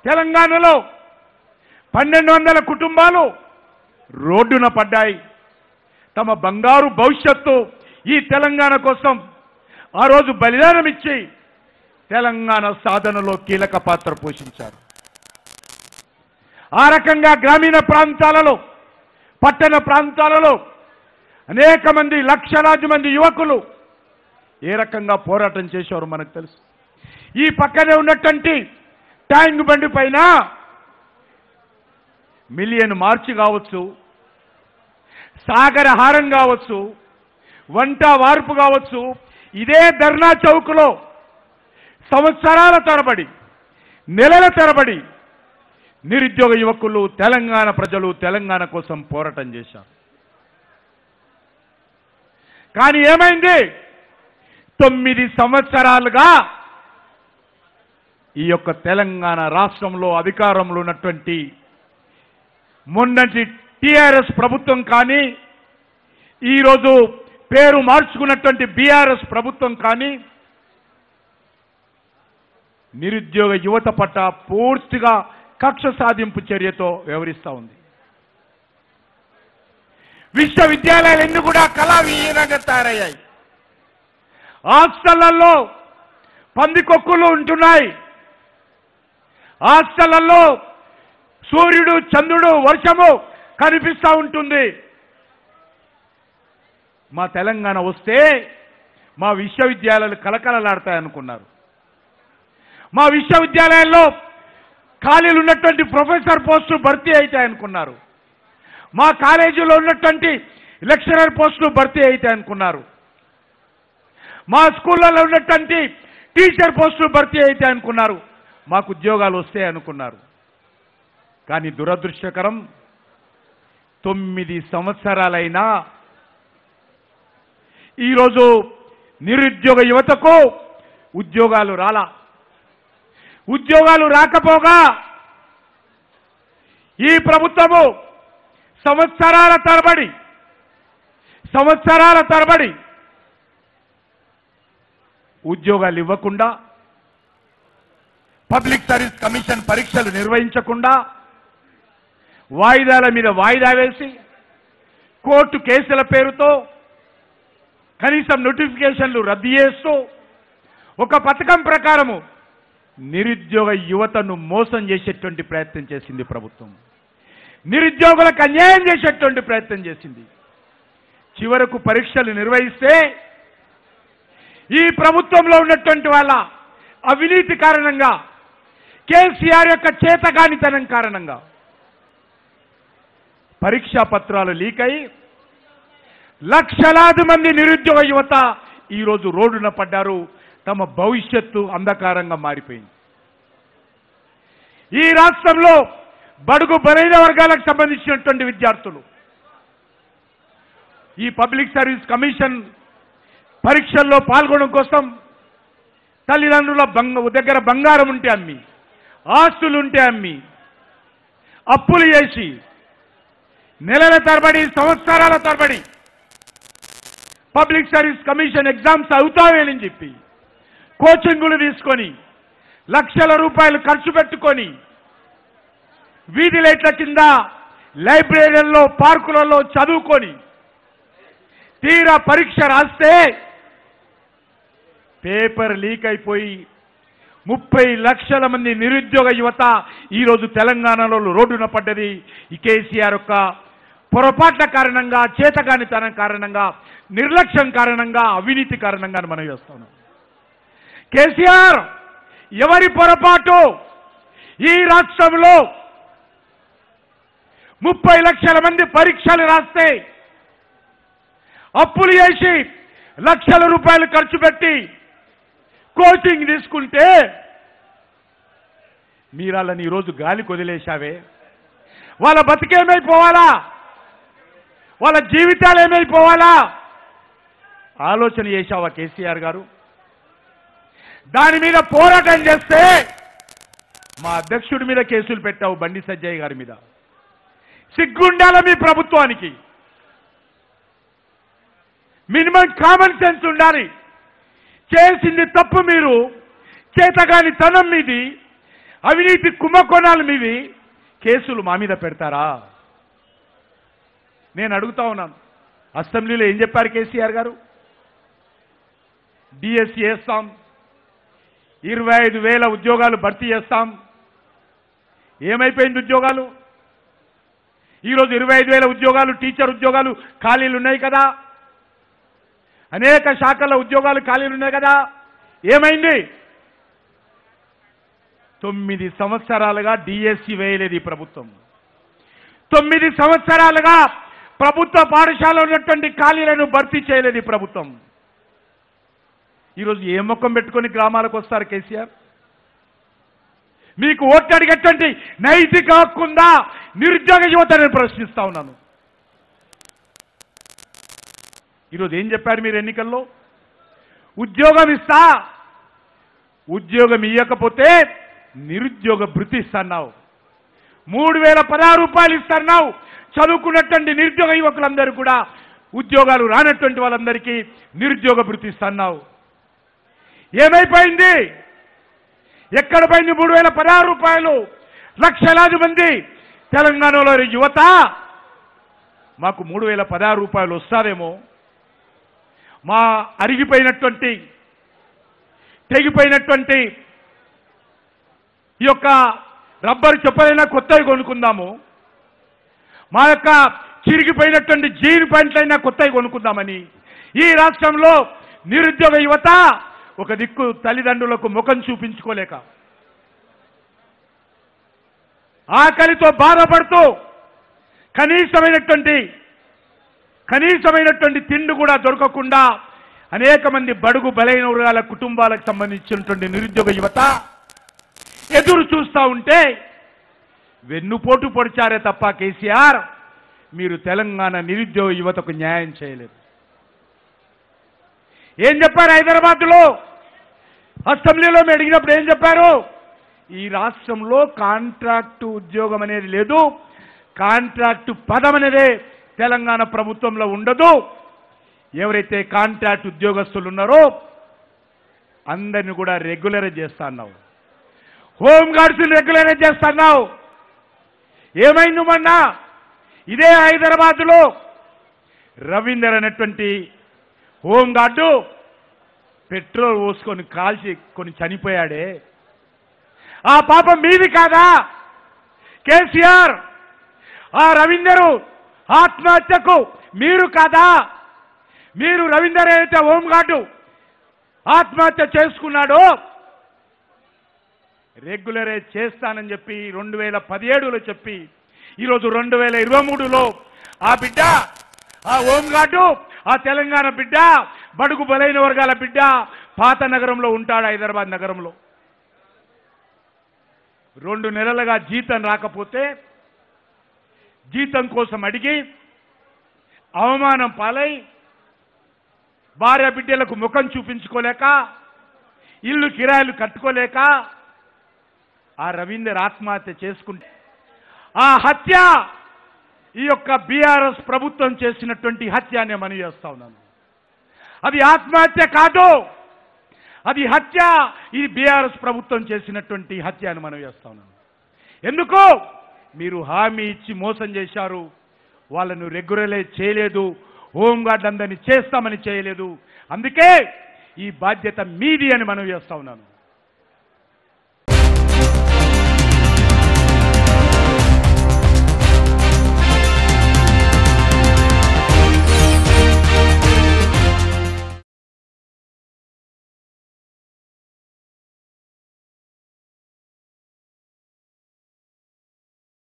తెలంగాణలో పన్నెండు వందల కుటుంబాలు రోడ్డున పడ్డాయి తమ బంగారు భవిష్యత్తు ఈ తెలంగాణ కోసం ఆ రోజు బలిదానం ఇచ్చి తెలంగాణ సాధనలో కీలక పాత్ర పోషించారు ఆ రకంగా గ్రామీణ ప్రాంతాలలో పట్టణ ప్రాంతాలలో అనేక మంది లక్షలాది మంది యువకులు ఏ రకంగా పోరాటం చేశారో మనకు తెలుసు ఈ పక్కనే ఉన్నటువంటి ట్యాంక్ బండి పైన మిలియన్ మార్చి కావచ్చు సాగర హారం కావచ్చు వంట వార్పు కావచ్చు ఇదే ధర్నా చౌక్లో సంవత్సరాల తరబడి నెలల తరబడి నిరుద్యోగ యువకులు తెలంగాణ ప్రజలు తెలంగాణ కోసం పోరాటం చేశారు కానీ ఏమైంది తొమ్మిది సంవత్సరాలుగా ఈ యొక్క తెలంగాణ రాష్ట్రంలో అధికారంలో ఉన్నటువంటి మొన్నటి టిఆర్ఎస్ ప్రభుత్వం కానీ ఈరోజు పేరు మార్చుకున్నటువంటి బీఆర్ఎస్ ప్రభుత్వం కానీ నిరుద్యోగ యువత పట్ల పూర్తిగా కక్ష సాధింపు చర్యతో వ్యవహరిస్తూ ఉంది విశ్వవిద్యాలయాలన్నీ కూడా కళావిహీనంగా తయారయ్యాయి హాస్టళ్లలో పందికొక్కులు ఉంటున్నాయి హాస్టళ్లలో సూర్యుడు చంద్రుడు వర్షము కనిపిస్తూ ఉంటుంది మా తెలంగాణ వస్తే మా విశ్వవిద్యాలయాలు కలకలలాడతాయి అనుకున్నారు మా విశ్వవిద్యాలయాల్లో ఖాళీలు ఉన్నటువంటి ప్రొఫెసర్ పోస్టులు భర్తీ అవుతాయి అనుకున్నారు మా కాలేజీలో ఉన్నటువంటి లెక్చరర్ పోస్టులు భర్తీ అవుతాయి అనుకున్నారు మా స్కూళ్ళలో ఉన్నటువంటి టీచర్ పోస్టులు భర్తీ అవుతాయి అనుకున్నారు మాకు ఉద్యోగాలు వస్తాయి అనుకున్నారు కానీ దురదృష్టకరం తొమ్మిది సంవత్సరాలైనా ఈరోజు నిరుద్యోగ యువతకు ఉద్యోగాలు రాలా ఉద్యోగాలు రాకపోగా ఈ ప్రభుత్వము సంవత్సరాల తరబడి సంవత్సరాల తరబడి ఉద్యోగాలు ఇవ్వకుండా పబ్లిక్ సర్వీస్ కమిషన్ పరీక్షలు నిర్వహించకుండా వాయిదాల మీద వాయిదా వేసి కోర్టు కేసుల పేరుతో కనీసం నోటిఫికేషన్లు రద్దు చేస్తూ ఒక పథకం ప్రకారము నిరుద్యోగ యువతను మోసం చేసేటువంటి ప్రయత్నం చేసింది ప్రభుత్వం నిరుద్యోగులకు అన్యాయం చేసేటువంటి ప్రయత్నం చేసింది చివరకు పరీక్షలు నిర్వహిస్తే ఈ ప్రభుత్వంలో ఉన్నటువంటి వాళ్ళ అవినీతి కారణంగా కేసీఆర్ యొక్క చేతగానితనం కారణంగా పరీక్షా పత్రాలు లీక్ అయి లక్షలాది మంది నిరుద్యోగ యువత ఈరోజు రోడ్డున పడ్డారు తమ భవిష్యత్తు అంధకారంగా మారిపోయింది ఈ రాష్ట్రంలో బడుగు బలైన వర్గాలకు సంబంధించినటువంటి విద్యార్థులు ఈ పబ్లిక్ సర్వీస్ కమిషన్ పరీక్షల్లో పాల్గొనడం కోసం తల్లిదండ్రుల బంగ దగ్గర బంగారం ఉంటే అమ్మి ఆస్తులు ఉంటే అమ్మి అప్పులు చేసి నెలల తరబడి సంవత్సరాల తరబడి పబ్లిక్ సర్వీస్ కమిషన్ ఎగ్జామ్స్ అవుతావేనని చెప్పి కోచింగులు తీసుకొని లక్షల రూపాయలు ఖర్చు పెట్టుకొని వీధి లైట్ల కింద లైబ్రరీలలో పార్కులలో చదువుకొని తీరా పరీక్ష రాస్తే పేపర్ లీక్ అయిపోయి ముప్పై లక్షల మంది నిరుద్యోగ యువత ఈరోజు తెలంగాణలో రోడ్డున పడ్డది ఈ కేసీఆర్ యొక్క పొరపాట్ల కారణంగా చేతగానితనం కారణంగా నిర్లక్ష్యం కారణంగా అవినీతి కారణంగా మనం చేస్తున్నాం కేసీఆర్ ఎవరి పొరపాటు ఈ రాష్ట్రంలో ముప్పై లక్షల మంది పరీక్షలు రాస్తే అప్పులు చేసి లక్షల రూపాయలు ఖర్చు పెట్టి కోచింగ్ తీసుకుంటే మీరు వాళ్ళని ఈరోజు గాలి కొదిలేశావే వాళ్ళ బతికేమైపోవాలా వాళ్ళ జీవితాలు ఏమైపోవాలా ఆలోచన చేశావా కేసీఆర్ గారు దాని మీద పోరాటం చేస్తే మా అధ్యక్షుడి మీద కేసులు పెట్టావు బండి సజ్జయ్ గారి మీద సిగ్గుండాల మీ ప్రభుత్వానికి మినిమం కామన్ సెన్స్ ఉండాలి చేసింది తప్పు మీరు చేతగాని తనం మీది అవినీతి కుంభకోణాలు మీవి కేసులు మా మీద పెడతారా నేను అడుగుతా ఉన్నాను అసెంబ్లీలో ఏం చెప్పారు కేసీఆర్ గారు డిఎస్సి వేస్తాం ఇరవై ఐదు వేల ఉద్యోగాలు భర్తీ చేస్తాం ఏమైపోయింది ఉద్యోగాలు ఈరోజు ఇరవై ఐదు వేల ఉద్యోగాలు టీచర్ ఉద్యోగాలు ఖాళీలు ఉన్నాయి కదా అనేక శాఖల ఉద్యోగాలు ఖాళీలు ఉన్నాయి కదా ఏమైంది తొమ్మిది సంవత్సరాలుగా డిఎస్సి వేయలేదు ఈ ప్రభుత్వం తొమ్మిది సంవత్సరాలుగా ప్రభుత్వ పాఠశాలలో ఉన్నటువంటి ఖాళీలను భర్తీ చేయలేదు ఈ ప్రభుత్వం ఈరోజు ఏ ముఖం పెట్టుకొని గ్రామాలకు వస్తారు కేసీఆర్ మీకు ఓట్లు అడిగేటువంటి నైతిక హక్కుందా నిరుద్యోగ యువత నేను ప్రశ్నిస్తా ఉన్నాను ఈరోజు ఏం చెప్పారు మీరు ఎన్నికల్లో ఉద్యోగం ఇస్తా ఉద్యోగం ఇవ్వకపోతే నిరుద్యోగ భృతి ఇస్తున్నావు మూడు వేల పదహారు రూపాయలు ఇస్తున్నావు చదువుకున్నటువంటి నిరుద్యోగ యువకులందరూ కూడా ఉద్యోగాలు రానటువంటి వాళ్ళందరికీ నిరుద్యోగ భృతి ఇస్తున్నావు ఏమైపోయింది ఎక్కడ పోయింది మూడు వేల పదహారు రూపాయలు లక్షలాది మంది తెలంగాణలో యువత మాకు మూడు వేల పదహారు రూపాయలు వస్తారేమో మా అరిగిపోయినటువంటి తెగిపోయినటువంటి ఈ యొక్క రబ్బర్ చెప్పులైనా కొత్తవి కొనుక్కుందాము మా యొక్క చిరిగిపోయినటువంటి జీన్ ప్యాంట్లైనా కొత్తవి కొనుక్కుందామని ఈ రాష్ట్రంలో నిరుద్యోగ యువత ఒక దిక్కు తల్లిదండ్రులకు ముఖం చూపించుకోలేక ఆకలితో బాధపడుతూ కనీసమైనటువంటి కనీసమైనటువంటి తిండి కూడా దొరకకుండా అనేక మంది బడుగు బలైన వర్గాల కుటుంబాలకు సంబంధించినటువంటి నిరుద్యోగ యువత ఎదురు చూస్తూ ఉంటే వెన్నుపోటు పొడిచారే తప్ప కేసీఆర్ మీరు తెలంగాణ నిరుద్యోగ యువతకు న్యాయం చేయలేదు ఏం చెప్పారు హైదరాబాద్లో అసెంబ్లీలో మేము అడిగినప్పుడు ఏం చెప్పారు ఈ రాష్ట్రంలో కాంట్రాక్టు ఉద్యోగం అనేది లేదు కాంట్రాక్టు పదం అనేదే తెలంగాణ ప్రభుత్వంలో ఉండదు ఎవరైతే కాంట్రాక్ట్ ఉద్యోగస్తులు ఉన్నారో అందరిని కూడా రెగ్యులరైజ్ చేస్తున్నావు హోమ్ గార్డ్స్ని రెగ్యులరైజ్ చేస్తున్నావు ఏమైంది మొన్న ఇదే హైదరాబాద్లో రవీందర్ అనేటువంటి హోమ్ గార్డు పెట్రోల్ పోసుకొని కాల్చి కొని చనిపోయాడే ఆ పాపం మీది కాదా కేసీఆర్ ఆ రవీందరు ఆత్మహత్యకు మీరు కాదా మీరు రవీందర్ అయితే హోంగార్డు ఆత్మహత్య చేసుకున్నాడో రెగ్యులరైజ్ చేస్తానని చెప్పి రెండు వేల పదిహేడులో చెప్పి ఈరోజు రెండు వేల ఇరవై మూడులో ఆ బిడ్డ ఆ హోంగార్డు ఆ తెలంగాణ బిడ్డ బడుగు బలైన వర్గాల బిడ్డ పాత నగరంలో ఉంటాడు హైదరాబాద్ నగరంలో రెండు నెలలుగా జీతం రాకపోతే జీతం కోసం అడిగి అవమానం పాలై భార్య బిడ్డలకు ముఖం చూపించుకోలేక ఇల్లు కిరాయిలు కట్టుకోలేక ఆ రవీందర్ ఆత్మహత్య చేసుకుంటే ఆ హత్య ఈ యొక్క బీఆర్ఎస్ ప్రభుత్వం చేసినటువంటి హత్య అనే మనవి చేస్తా ఉన్నాను అది ఆత్మహత్య కాదు అది హత్య ఇది బీఆర్ఎస్ ప్రభుత్వం చేసినటువంటి హత్య అని మనం చేస్తా ఉన్నాను ఎందుకు మీరు హామీ ఇచ్చి మోసం చేశారు వాళ్ళను రెగ్యులరైజ్ చేయలేదు హోంగార్డ్ అందరినీ చేస్తామని చేయలేదు అందుకే ఈ బాధ్యత మీది అని మనం చేస్తా ఉన్నాను